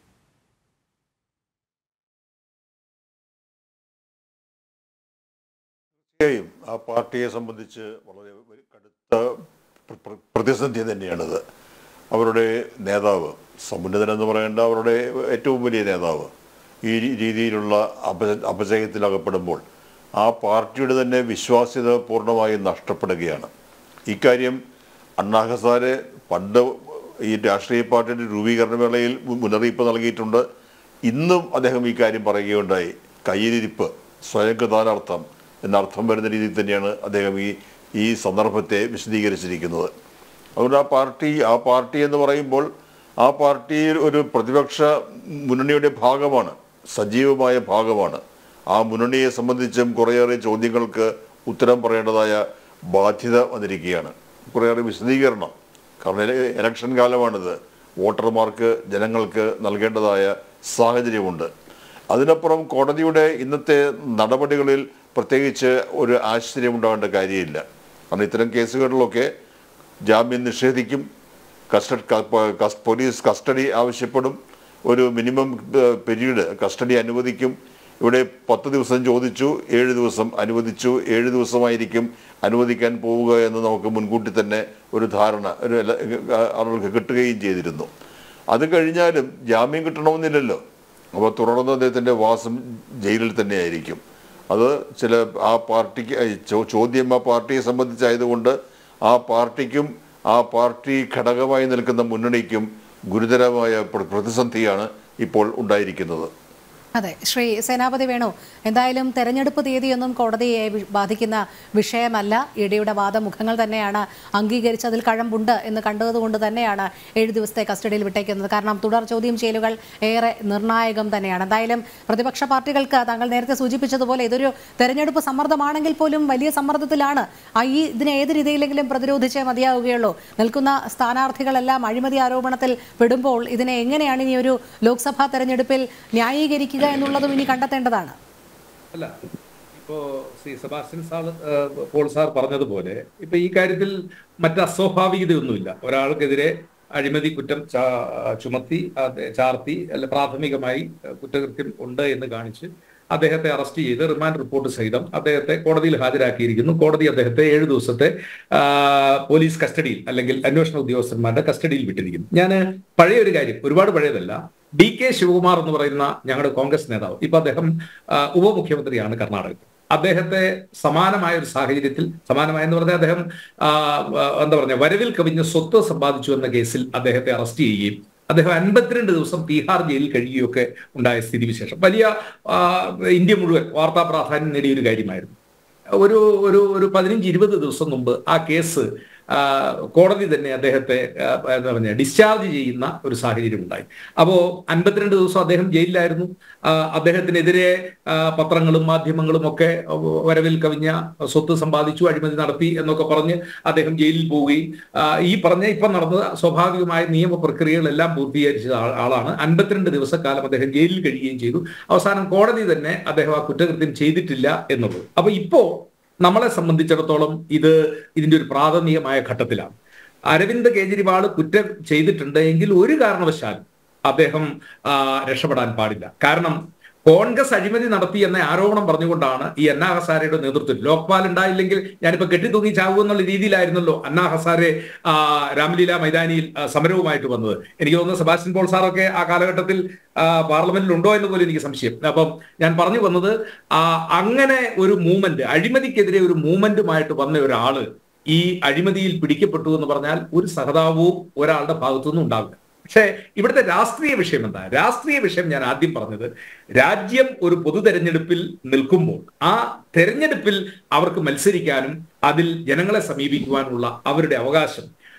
തീർച്ചയായും ആ പാർട്ടിയെ സംബന്ധിച്ച് വളരെ ഒരു കടുത്ത പ്ര- പ്ര- പ്രതിസന്ധി തന്നെയാണിത് അവരുടെ നേതാവ് സമുന്നതൻ എന്ന് പറയേണ്ട അവരുടെ ഏറ്റവും വലിയ നേതാവ് ഈ രീ- രീതിയിലുള്ള അപ അപജയത്തിലകപ്പെടുമ്പോൾ ആ പാർട്ടിയുടെ തന്നെ വിശ്വാസ്യത പൂർണ്ണമായും നഷ്ടപ്പെടുകയാണ് ഇക്കാര്യം അണ്ണാ ഹസാരെ പണ്ട് ഈ രാഷ്ട്രീയ പാർട്ടിയുടെ രൂപീകരണ വേളയിൽ മു- മുന്നറിയിപ്പ് നൽകിയിട്ടുണ്ട് ഇന്നും അദ്ദേഹം ഈ കാര്യം പറയുകയുണ്ടായി കയ്യിലിരിപ്പ് സ്വയം കൃതാനർത്ഥം എന്നർത്ഥം വരുന്ന രീതിയിൽ തന്നെയാണ് അദ്ദേഹം ഈ ഈ സന്ദർഭത്തെ വിശദീകരിച്ചിരിക്കുന്നത് അതുകൊണ്ട് ആ പാർട്ടി ആ പാർട്ടി എന്ന് പറയുമ്പോൾ ആ പാർട്ടിയിൽ ഒരു പ്രതിപക്ഷ മുന്നണിയുടെ ഭാഗമാണ് സജീവമായ ഭാഗമാണ് ആ മുന്നണിയെ സംബന്ധിച്ചും കുറേയേറെ ചോദ്യങ്ങൾക്ക് ഉത്തരം പറയേണ്ടതായ ബാധ്യത വന്നിരിക്കുകയാണ് കുറേയേറെ വിശദീകരണം കാരണം എല- ഇലക്ഷൻ കാലമാണിത് വോട്ടർമാർക്ക് ജനങ്ങൾക്ക് നൽകേണ്ടതായ സാഹചര്യമുണ്ട് അതിനപ്പുറം കോടതിയുടെ ഇന്നത്തെ നടപടികളിൽ പ്രത്യേകിച്ച് ഒരു ആശ്ചര്യമുണ്ടാകേണ്ട കാര്യമില്ല കാരണം ഇത്തരം കേസുകളിലൊക്കെ ജാമ്യം നിഷേധിക്കും കസ്റ്റഡി പോലീസ് കസ്റ്റഡി ആവശ്യപ്പെടും ഒരു മിനിമം പീരീഡ് കസ്റ്റഡി അനുവദിക്കും ഇവിടെ പത്ത് ദിവസം ചോദിച്ചു ഏഴ് ദിവസം അനുവദിച്ചു ഏഴ് ദിവസമായിരിക്കും അനുവദിക്കാൻ പോവുക എന്ന് നമുക്ക് മുൻകൂട്ടി തന്നെ ഒരു ധാരണ ഒരു എല്ലാ- ആളുകൾക്ക് കിട്ടുകയും ചെയ്തിരുന്നു അത് കഴിഞ്ഞാലും ജാമ്യം കിട്ടണമെന്നില്ലല്ലോ അപ്പോൾ തുടർന്ന് അദ്ദേഹത്തിൻ്റെ വാസം ജയിലിൽ തന്നെയായിരിക്കും അത് ചില ആ പാർട്ടിക്ക് ഏ, ചോ- ചോദ്യം ആ പാർട്ടിയെ സംബന്ധിച്ചായതുകൊണ്ട് ആ പാർട്ടിക്കും ആ പാർട്ടി ഘടകമായി നിൽക്കുന്ന മുന്നണിക്കും ഗുരുതരമായ പ്ര- പ്രതിസന്ധിയാണ് ഇപ്പോൾ ഉണ്ടായിരിക്കുന്നത് അതെ ശ്രീ സേനാപതി വേണു എന്തായാലും തെരഞ്ഞെടുപ്പ് തീയതിയൊന്നും കോടതിയെ വി- ബാധിക്കുന്ന വിഷയമല്ല ഇഡിയുടെ വാദമുഖങ്ങൾ തന്നെയാണ് അംഗീകരിച്ച് അതിൽ കഴമ്പുണ്ട് എന്ന് കണ്ടതുകൊണ്ട് തന്നെയാണ് ഏഴ് ദിവസത്തെ കസ്റ്റഡിയിൽ വിട്ടേക്കുന്നത് കാരണം തുടർ ചോദ്യം ചെയ്യലുകൾ ഏറെ നിർണായകം തന്നെയാണ് എന്തായാലും പ്രതിപക്ഷ പാർട്ടികൾക്ക് താങ്കൾ നേരത്തെ സൂചിപ്പിച്ചതുപോലെ ഇതൊരു തെരഞ്ഞെടുപ്പ് സമ്മർദ്ദമാണെങ്കിൽ പോലും വലിയ സമ്മർദ്ദത്തിലാണ് ആ ഈ ഇതിനെ ഏത് രീതിയിലെങ്കിലും പ്രതിരോധിച്ചേ മതിയാവുകയുള്ളൂ നിൽക്കുന്ന സ്ഥാനാർത്ഥികളെല്ലാം അഴിമതി ആരോപണത്തിൽ പെടുമ്പോൾ ഇതിനെ എങ്ങനെയാണ് ഇനി ഒരു ലോക്സഭാ തെരഞ്ഞെടുപ്പിൽ ന്യായീകരിക്കുക എന്നുള്ളതും ഇനി കണ്ടെത്തേണ്ടതാണ് അല്ല ഇപ്പോ ശ്രീ സെബാസ്റ്റ്യൻ സാർ ഏഹ്, പോൾ സാർ പറഞ്ഞതുപോലെ ഇപ്പൊ ഈ കാര്യത്തിൽ മറ്റ് അസ്വാഭാവികതയൊന്നുമില്ല ഒരാൾക്കെതിരെ അഴിമതി കുറ്റം ചാ- ചുമത്തി അത് ചാർത്തി അല്ല പ്രാഥമികമായി ഏഹ്, കുറ്റകൃത്യം ഉണ്ട് എന്ന് കാണിച്ച് അദ്ദേഹത്തെ അറസ്റ്റ് ചെയ്ത് റിമാൻഡ് റിപ്പോർട്ട് സഹിതം അദ്ദേഹത്തെ കോടതിയിൽ ഹാജരാക്കിയിരിക്കുന്നു കോടതി അദ്ദേഹത്തെ ഏഴ് ദിവസത്തെ ആ, പോലീസ് കസ്റ്റഡിയിൽ അല്ലെങ്കിൽ അന്വേഷണ ഉദ്യോഗസ്ഥന്മാരുടെ കസ്റ്റഡിയിൽ വിട്ടിരിക്കുന്നു ഞാൻ പഴയ ഒരു കാര്യം ഒരുപാട് പഴയതല്ല ഡി കെ ശിവകുമാർ എന്ന് പറയുന്ന ഞങ്ങളുടെ കോൺഗ്രസ് നേതാവ് ഇപ്പൊ അദ്ദേഹം ആ, ഉപമുഖ്യമന്ത്രിയാണ് കർണാടകത്തിൽ അദ്ദേഹത്തെ സമാനമായ ഒരു സാഹചര്യത്തിൽ സമാനമായ എന്ന് പറഞ്ഞാൽ അദ്ദേഹം ആ, ആ, എന്താ പറഞ്ഞ വരവിൽ കവിഞ്ഞ സ്വത്ത് സമ്പാദിച്ചു എന്ന കേസിൽ അദ്ദേഹത്തെ അറസ്റ്റ് ചെയ്യുകയും അദ്ദേഹം അൻപത്തിരണ്ട് ദിവസം തീഹാർ ജയിലിൽ കഴിയുകയൊക്കെ ഉണ്ടായ സ്ഥിതിവിശേഷം വലിയ ആ, ഇന്ത്യ മുഴുവൻ വാർത്താ പ്രാധാന്യം നേടിയ ഒരു കാര്യമായിരുന്നു ഒരു ഒരു ഒരു പതിനഞ്ച് ഇരുപത് ദിവസം മുമ്പ് ആ കേസ് ആ, കോടതി തന്നെ അദ്ദേഹത്തെ ആ, എന്താ പറഞ്ഞ ഡിസ്ചാർജ് ചെയ്യുന്ന ഒരു സാഹചര്യം ഉണ്ടായി അപ്പോ അൻപത്തിരണ്ട് ദിവസം അദ്ദേഹം ജയിലിലായിരുന്നു ആ, അദ്ദേഹത്തിനെതിരെ ആ, പത്രങ്ങളും മാധ്യമങ്ങളും ഒക്കെ വരവിൽ കവിഞ്ഞ സ്വത്ത് സമ്പാദിച്ചു അഴിമതി നടത്തി എന്നൊക്കെ പറഞ്ഞ് അദ്ദേഹം ജയിലിൽ പോവുകയും ആ, ഈ പറഞ്ഞ ഇപ്പം നടന്ന സ്വാഭാവികമായ നിയമ പ്രക്രിയകളെല്ലാം പൂർത്തീകരിച്ച ആൾ- ആളാണ് അൻപത്തിരണ്ട് ദിവസക്കാലം അദ്ദേഹം ജയിലിൽ കഴിയുകയും ചെയ്തു അവസാനം കോടതി തന്നെ അദ്ദേഹം ആ കുറ്റകൃത്യം ചെയ്തിട്ടില്ല എന്നുള്ളത് അപ്പൊ ഇപ്പോ നമ്മളെ സംബന്ധിച്ചിടത്തോളം ഇത് ഇതിന്റെ ഒരു പ്രാഥമികമായ ഘട്ടത്തിലാണ് അരവിന്ദ് കെജ്രിവാൾ കുറ്റം ചെയ്തിട്ടുണ്ട് എങ്കിൽ ഒരു കാരണവശാലും അദ്ദേഹം ആ, രക്ഷപ്പെടാൻ പാടില്ല കാരണം കോൺഗ്രസ് അഴിമതി നടത്തി എന്ന ആരോപണം പറഞ്ഞുകൊണ്ടാണ് ഈ അന്നാ ഹസാരയുടെ നേതൃത്വത്തിൽ ലോക്പാൽ ഉണ്ടായില്ലെങ്കിൽ ഞാനിപ്പോ കെട്ടിത്തൂങ്ങി ചാവും എന്നുള്ള രീതിയിലായിരുന്നല്ലോ അന്നാ ഹസാരെ ആ, രാംലീല മൈതാനിയിൽ ആ, സമരവുമായിട്ട് വന്നത് എനിക്ക് തോന്നുന്നു സെബാസ്റ്റ്യൻ പോൾ സാറൊക്കെ ആ കാലഘട്ടത്തിൽ ആ, പാർലമെന്റിൽ ഉണ്ടോ എന്ന് പോലും എനിക്ക് സംശയം അപ്പം ഞാൻ പറഞ്ഞു വന്നത് ആ, അങ്ങനെ ഒരു മൂവ്മെന്റ് അഴിമതിക്കെതിരെ ഒരു മൂവ്മെന്റുമായിട്ട് വന്ന ഒരാള് ഈ അഴിമതിയിൽ പിടിക്കപ്പെട്ടു എന്ന് പറഞ്ഞാൽ ഒരു സഹതാപവും ഒരാളുടെ ഭാഗത്തുനിന്നും ഉണ്ടാവില്ല പക്ഷേ ഇവിടുത്തെ രാഷ്ട്രീയ വിഷയം എന്താ രാഷ്ട്രീയ വിഷയം ഞാൻ ആദ്യം പറഞ്ഞത് രാജ്യം ഒരു പൊതു തെരഞ്ഞെടുപ്പിൽ നിൽക്കുമ്പോൾ ആ തെരഞ്ഞെടുപ്പിൽ അവർക്ക് മത്സരിക്കാനും അതിൽ ജനങ്ങളെ സമീപിക്കുവാനുള്ള അവരുടെ അവകാശം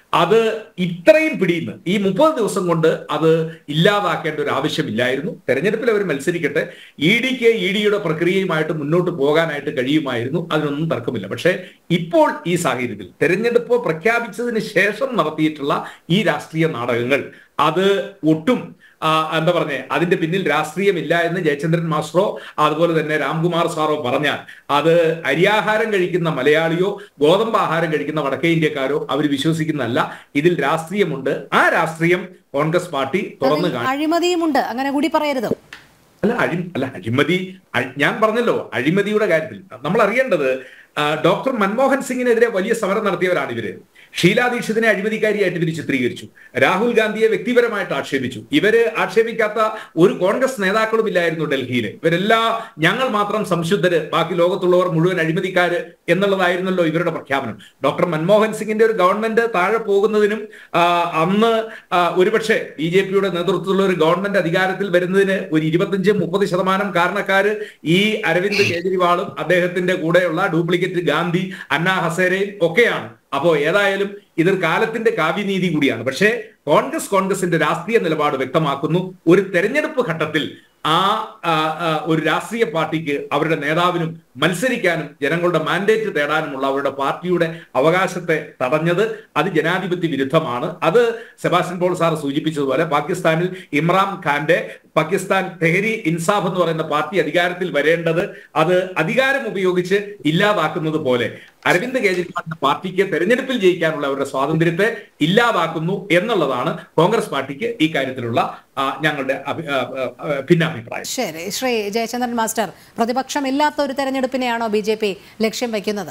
അത് ഇത്രയും പിടിയുന്ന ഈ മുപ്പത് ദിവസം കൊണ്ട് അത് ഇല്ലാതാക്കേണ്ട ഒരു ആവശ്യമില്ലായിരുന്നു തെരഞ്ഞെടുപ്പിൽ അവർ മത്സരിക്കട്ടെ ഇ ഡിക്ക് ഇ ഡിയുടെ പ്രക്രിയയുമായിട്ട് മുന്നോട്ട് പോകാനായിട്ട് കഴിയുമായിരുന്നു അതിനൊന്നും തർക്കമില്ല പക്ഷേ ഇപ്പോൾ ഈ സാഹചര്യത്തിൽ തെരഞ്ഞെടുപ്പ് പ്രഖ്യാപിച്ചതിന് ശേഷം നടത്തിയിട്ടുള്ള ഈ രാഷ്ട്രീയ നാടകങ്ങൾ അത് ഒട്ടും ആ, എന്താ പറഞ്ഞേ അതിന്റെ പിന്നിൽ രാഷ്ട്രീയമില്ല എന്ന് ജയചന്ദ്രൻ മാസ്റ്ററോ അതുപോലെ തന്നെ രാംകുമാർ സാറോ പറഞ്ഞാൽ അത് അരിയാഹാരം കഴിക്കുന്ന മലയാളിയോ ഗോതമ്പ് ആഹാരം കഴിക്കുന്ന വടക്കേ ഇന്ത്യക്കാരോ അവർ വിശ്വസിക്കുന്നതല്ല ഇതിൽ രാഷ്ട്രീയമുണ്ട് ആ രാഷ്ട്രീയം കോൺഗ്രസ് പാർട്ടി തുറന്നു കാണും അഴിമതിയുമുണ്ട് അങ്ങനെ കൂടി പറയരുത് അല്ല അഴി അല്ല അഴിമതി അഴി- ഞാൻ പറഞ്ഞല്ലോ അഴിമതിയുടെ കാര്യത്തിൽ നമ്മൾ അറിയേണ്ടത് ആ, ഡോക്ടർ മൻമോഹൻ സിംഗിനെതിരെ വലിയ സമരം നടത്തിയവരാണ് ഇവര് ഷീലാ ദീക്ഷിതിനെ അഴിമതിക്കാരിയായിട്ട് ഇവർ ചിത്രീകരിച്ചു രാഹുൽ ഗാന്ധിയെ വ്യക്തിപരമായിട്ട് ആക്ഷേപിച്ചു ഇവര് ആക്ഷേപിക്കാത്ത ഒരു കോൺഗ്രസ് നേതാക്കളും ഇല്ലായിരുന്നു ഡൽഹിയിൽ ഇവരെല്ലാം ഞങ്ങൾ മാത്രം സംശുദ്ധര് ബാക്കി ലോകത്തുള്ളവർ മുഴുവൻ അഴിമതിക്കാര് എന്നുള്ളതായിരുന്നല്ലോ ഇവരുടെ പ്രഖ്യാപനം ഡോക്ടർ മൻമോഹൻ സിംഗിന്റെ ഒരു ഗവൺമെന്റ് താഴെ പോകുന്നതിനും ആ, അന്ന് ആ, ഒരുപക്ഷെ ബി ജെ പിയുടെ നേതൃത്വത്തിലുള്ള ഒരു ഗവൺമെന്റ് അധികാരത്തിൽ വരുന്നതിന് ഒരു ഇരുപത്തിയഞ്ച് മുപ്പത് ശതമാനം കാരണക്കാര് ഈ അരവിന്ദ് കെജ്രിവാളും അദ്ദേഹത്തിന്റെ കൂടെയുള്ള ഡ്യൂപ്ലിക്കേറ്റ് ഗാന്ധി അന്നാ ഹസേരയും ഒക്കെയാണ് അപ്പോ ഏതായാലും ഇതൊരു കാലത്തിന്റെ കാവ്യനീതി കൂടിയാണ് പക്ഷേ കോൺഗ്രസ് കോൺഗ്രസിന്റെ രാഷ്ട്രീയ നിലപാട് വ്യക്തമാക്കുന്നു ഒരു തെരഞ്ഞെടുപ്പ് ഘട്ടത്തിൽ ആ ആ, ആ, ഒരു രാഷ്ട്രീയ പാർട്ടിക്ക് അവരുടെ നേതാവിനും മത്സരിക്കാനും ജനങ്ങളുടെ മാൻഡേറ്റ് തേടാനുമുള്ള അവരുടെ പാർട്ടിയുടെ അവകാശത്തെ തടഞ്ഞത് അത് ജനാധിപത്യ വിരുദ്ധമാണ് അത് സെബാസ്റ്റ്യൻ പോൾ സാർ സൂചിപ്പിച്ചതുപോലെ പാകിസ്ഥാനിൽ ഇമ്രാൻ ഖാന്റെ പാകിസ്ഥാൻ തെഹരി ഇൻസാഫ് എന്ന് പറയുന്ന പാർട്ടി അധികാരത്തിൽ വരേണ്ടത് അത് അധികാരം ഉപയോഗിച്ച് ഇല്ലാതാക്കുന്നത് പോലെ അരവിന്ദ് കെജ്രിവാളിന്റെ പാർട്ടിക്ക് തെരഞ്ഞെടുപ്പിൽ ജയിക്കാനുള്ള അവരുടെ സ്വാതന്ത്ര്യത്തെ ഇല്ലാതാക്കുന്നു എന്നുള്ളതാണ് കോൺഗ്രസ് പാർട്ടിക്ക് ഈ കാര്യത്തിലുള്ള ആ, ഞങ്ങളുടെ അഭി- ആ, ആ, ആ, ഭിന്നാഭിപ്രായം ശരി ശ്രീ ജയചന്ദ്രൻ മാസ്റ്റർ പ്രതിപക്ഷമില്ലാത്ത ഒരു തെരഞ്ഞെടുപ്പിനെയാണോ ബി ജെ പി ലക്ഷ്യം വയ്ക്കുന്നത്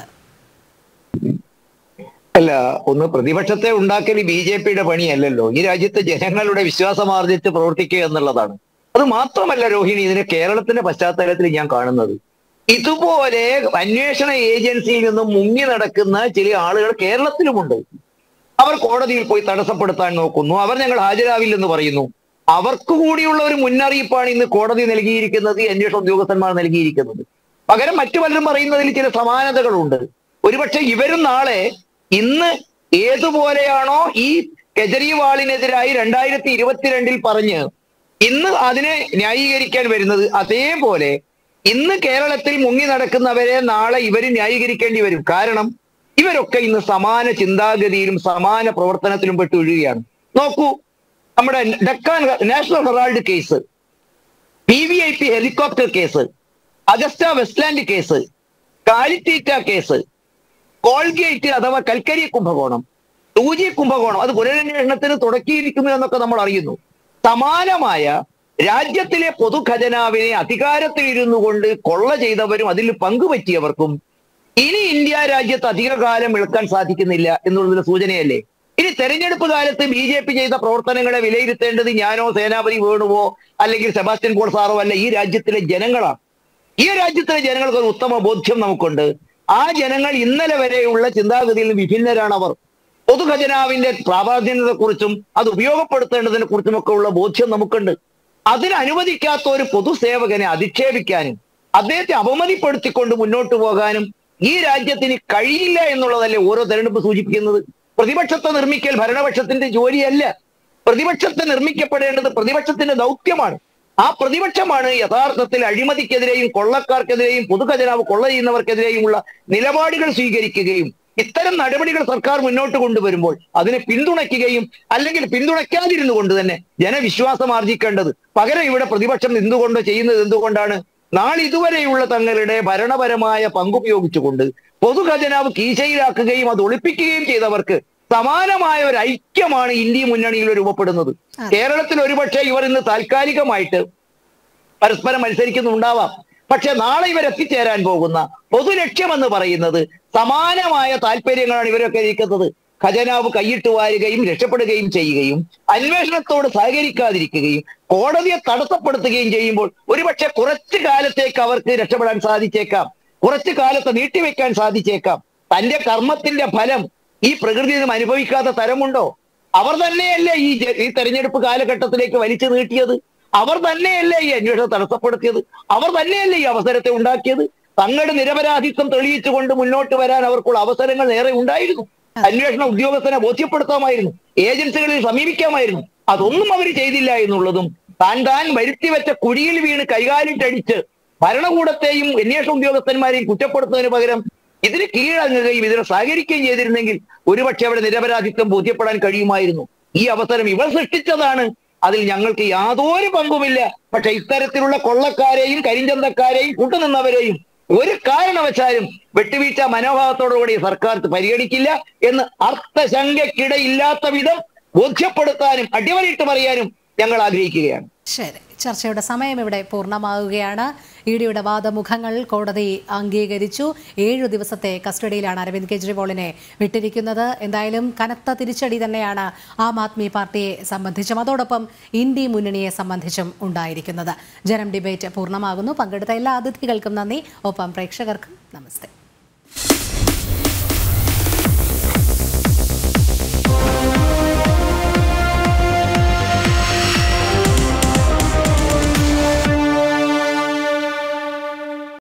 അല്ല ഒന്ന് പ്രതിപക്ഷത്തെ ഉണ്ടാക്കൽ ബി ജെ പിയുടെ പണിയല്ലല്ലോ ഈ രാജ്യത്തെ ജനങ്ങളുടെ വിശ്വാസം ആർജിച്ച് പ്രവർത്തിക്കുക എന്നുള്ളതാണ് അത് മാത്രമല്ല രോഹിണി ഇതിന് കേരളത്തിന്റെ പശ്ചാത്തലത്തിൽ ഞാൻ കാണുന്നത് ഇതുപോലെ അന്വേഷണ ഏജൻസിയിൽ നിന്നും മുങ്ങി നടക്കുന്ന ചില ആളുകൾ കേരളത്തിലുമുണ്ട് അവർ കോടതിയിൽ പോയി തടസ്സപ്പെടുത്താൻ നോക്കുന്നു അവർ ഞങ്ങൾ ഹാജരാവില്ലെന്ന് പറയുന്നു അവർക്ക് കൂടിയുള്ള ഒരു മുന്നറിയിപ്പാണ് ഇന്ന് കോടതി നൽകിയിരിക്കുന്നത് ഈ അന്വേഷണ ഉദ്യോഗസ്ഥന്മാർ നൽകിയിരിക്കുന്നത് പകരം മറ്റു പലരും പറയുന്നതിൽ ചില സമാനതകളുണ്ട് ഒരുപക്ഷെ ഇവരും നാളെ ഇന്ന് ഏതുപോലെയാണോ ഈ കെജ്രിവാളിനെതിരായി രണ്ടായിരത്തി ഇരുപത്തിരണ്ടിൽ പറഞ്ഞ് ഇന്ന് അതിനെ ന്യായീകരിക്കാൻ വരുന്നത് അതേപോലെ ഇന്ന് കേരളത്തിൽ മുങ്ങി നടക്കുന്നവരെ നാളെ ഇവര് ന്യായീകരിക്കേണ്ടി വരും കാരണം ഇവരൊക്കെ ഇന്ന് സമാന ചിന്താഗതിയിലും സമാന പ്രവർത്തനത്തിലും പെട്ട് വീഴുകയാണ് നോക്കൂ നമ്മുടെ Deccan National Herald case P V I P helicopter case Agusta Westland case കാലിത്തീറ്റ കേസ് കോൾഗേറ്റ് അഥവാ കൽക്കരി കുംഭകോണം ടൂ ജി കുംഭകോണം അത് പുനരന്വേഷണത്തിന് തുടക്കിയിരിക്കുന്നു എന്നൊക്കെ നമ്മൾ അറിയുന്നു സമാനമായ രാജ്യത്തിലെ പൊതുഖജനാവിനെ അധികാരത്തിൽ ഇരുന്നു കൊണ്ട് കൊള്ള ചെയ്തവരും അതിൽ പങ്കുപറ്റിയവർക്കും ഇനി ഇന്ത്യ രാജ്യത്ത് അധിക കാലം ഇളക്കാൻ സാധിക്കുന്നില്ല എന്നുള്ളതിന് സൂചനയല്ലേ ഇനി തെരഞ്ഞെടുപ്പ് കാലത്ത് ബി ജെ പി ചെയ്ത പ്രവർത്തനങ്ങളെ വിലയിരുത്തേണ്ടത് ഞാനോ സേനാപതി വേണുവോ അല്ലെങ്കിൽ സെബാസ്റ്റ്യൻ പോൾ സാറോ അല്ല ഈ രാജ്യത്തിലെ ജനങ്ങളാണ് ഈ രാജ്യത്തിലെ ജനങ്ങൾക്ക് ഒരു ഉത്തമ ബോധ്യം നമുക്കുണ്ട് ആ ജനങ്ങൾ ഇന്നലെ വരെയുള്ള ചിന്താഗതിയിൽ നിന്ന് വിഭിന്നരാണ് അവർ പൊതുഖജനാവിന്റെ പ്രാധാന്യതയെക്കുറിച്ചും അത് ഉപയോഗപ്പെടുത്തേണ്ടതിനെ കുറിച്ചുമൊക്കെ ഉള്ള ബോധ്യം നമുക്കുണ്ട് അതിന് അനുവദിക്കാത്ത ഒരു പൊതുസേവകനെ അധിക്ഷേപിക്കാനും അദ്ദേഹത്തെ അപമതിപ്പെടുത്തിക്കൊണ്ട് മുന്നോട്ട് പോകാനും ഈ രാജ്യത്തിന് കഴിയില്ല എന്നുള്ളതല്ലേ ഓരോ തെരഞ്ഞെടുപ്പ് സൂചിപ്പിക്കുന്നത് പ്രതിപക്ഷത്തെ നിർമ്മിക്കൽ ഭരണപക്ഷത്തിന്റെ ജോലിയല്ല പ്രതിപക്ഷത്തെ നിർമ്മിക്കപ്പെടേണ്ടത് പ്രതിപക്ഷത്തിന്റെ ദൗത്യമാണ് ആ പ്രതിപക്ഷമാണ് യഥാർത്ഥത്തിൽ അഴിമതിക്കെതിരെയും കൊള്ളക്കാർക്കെതിരെയും പൊതുഖജനാവ് കൊള്ള ചെയ്യുന്നവർക്കെതിരെയും നിലപാടുകൾ സ്വീകരിക്കുകയും ഇത്തരം നടപടികൾ സർക്കാർ മുന്നോട്ട് കൊണ്ടുവരുമ്പോൾ അതിനെ പിന്തുണയ്ക്കുകയും അല്ലെങ്കിൽ പിന്തുണയ്ക്കാതിരുന്നു കൊണ്ട് തന്നെ ജനവിശ്വാസം ആർജിക്കേണ്ടത് പകരം ഇവിടെ പ്രതിപക്ഷം എന്തുകൊണ്ട് ചെയ്യുന്നത് എന്തുകൊണ്ടാണ് നാളിതുവരെയുള്ള തങ്ങളുടെ ഭരണപരമായ പങ്കുപയോഗിച്ചുകൊണ്ട് പൊതുഖജനാവ് കീശയിലാക്കുകയും അത് ഒളിപ്പിക്കുകയും ചെയ്തവർക്ക് സമാനമായ ഒരു ഐക്യമാണ് ഇന്ത്യ മുന്നണിയിൽ രൂപപ്പെടുന്നത് കേരളത്തിൽ ഒരുപക്ഷെ ഇവർ ഇന്ന് താൽക്കാലികമായിട്ട് പരസ്പരം മത്സരിക്കുന്നുണ്ടാവാം പക്ഷെ നാളെ ഇവർ എത്തിച്ചേരാൻ പോകുന്ന പൊതുലക്ഷ്യമെന്ന് പറയുന്നത് സമാനമായ താല്പര്യങ്ങളാണ് ഇവരൊക്കെ ഇരിക്കുന്നത് ഖജനാവ് കൈയിട്ട് വാരുകയും രക്ഷപ്പെടുകയും ചെയ്യുകയും അന്വേഷണത്തോട് സഹകരിക്കാതിരിക്കുകയും കോടതിയെ തടസ്സപ്പെടുത്തുകയും ചെയ്യുമ്പോൾ ഒരുപക്ഷെ കുറച്ചു കാലത്തേക്ക് അവർക്ക് രക്ഷപ്പെടാൻ സാധിച്ചേക്കാം കുറച്ചു കാലത്ത് നീട്ടിവെക്കാൻ സാധിച്ചേക്കാം തന്റെ കർമ്മത്തിന്റെ ഫലം ഈ പ്രകൃതി നിന്നും അനുഭവിക്കാത്ത തരമുണ്ടോ അവർ തന്നെയല്ലേ ഈ ജ- ഈ തെരഞ്ഞെടുപ്പ് കാലഘട്ടത്തിലേക്ക് വലിച്ചു നീട്ടിയത് അവർ തന്നെയല്ലേ ഈ അന്വേഷണം തടസ്സപ്പെടുത്തിയത് അവർ തന്നെയല്ലേ ഈ അവസരത്തെ ഉണ്ടാക്കിയത് തങ്ങളുടെ നിരപരാധിത്വം തെളിയിച്ചുകൊണ്ട് മുന്നോട്ട് വരാൻ അവർക്കുള്ള അവസരങ്ങൾ ഏറെ ഉണ്ടായിരുന്നു അന്വേഷണ ഉദ്യോഗസ്ഥനെ ബോധ്യപ്പെടുത്താമായിരുന്നു ഏജൻസികളിൽ സമീപിക്കാമായിരുന്നു അതൊന്നും അവർ ചെയ്തില്ല എന്നുള്ളതും താൻ താൻ വരുത്തി വെച്ച കുഴിയിൽ വീണ് കൈകാലിട്ടടിച്ച് ഭരണകൂടത്തെയും അന്വേഷണ ഉദ്യോഗസ്ഥന്മാരെയും കുറ്റപ്പെടുത്തുന്നതിന് പകരം ഇതിന് കീഴടങ്ങുകയും ഇതിനെ സഹകരിക്കുകയും ചെയ്തിരുന്നെങ്കിൽ ഒരുപക്ഷെ അവിടെ നിരപരാധിത്വം ബോധ്യപ്പെടാൻ കഴിയുമായിരുന്നു ഈ അവസരം ഇവർ സൃഷ്ടിച്ചതാണ് അതിൽ ഞങ്ങൾക്ക് യാതൊരു പങ്കുമില്ല പക്ഷെ ഇത്തരത്തിലുള്ള കൊള്ളക്കാരെയും കരിഞ്ചന്തക്കാരെയും കൂട്ടുനിന്നവരെയും ഒരു കാരണവശാലും വെട്ടുവീഴ്ച മനോഭാവത്തോടുകൂടി സർക്കാർ പരിഗണിക്കില്ല എന്ന് അർത്ഥശങ്കയ്ക്കിടയില്ലാത്ത വിധം ബോധ്യപ്പെടുത്താനും അടിവരയിട്ട് പറയാനും ഞങ്ങൾ ആഗ്രഹിക്കുകയാണ് ശരി ചർച്ചയുടെ സമയം ഇവിടെ പൂർണ്ണമാവുകയാണ് ഇ ഡിയുടെ വാദമുഖങ്ങൾ കോടതി അംഗീകരിച്ചു ഏഴു ദിവസത്തെ കസ്റ്റഡിയിലാണ് അരവിന്ദ് കെജ്രിവാളിനെ വിട്ടിരിക്കുന്നത് എന്തായാലും കനത്ത തിരിച്ചടി തന്നെയാണ് ആം ആദ്മി പാർട്ടിയെ സംബന്ധിച്ചും അതോടൊപ്പം ഇന്ത്യ മുന്നണിയെ സംബന്ധിച്ചും ഉണ്ടായിരിക്കുന്നത് ജനം ഡിബേറ്റ് പൂർണ്ണമാകുന്നു പങ്കെടുത്ത എല്ലാ അതിഥികൾക്കും നന്ദി ഒപ്പം പ്രേക്ഷകർക്കും നമസ്തേ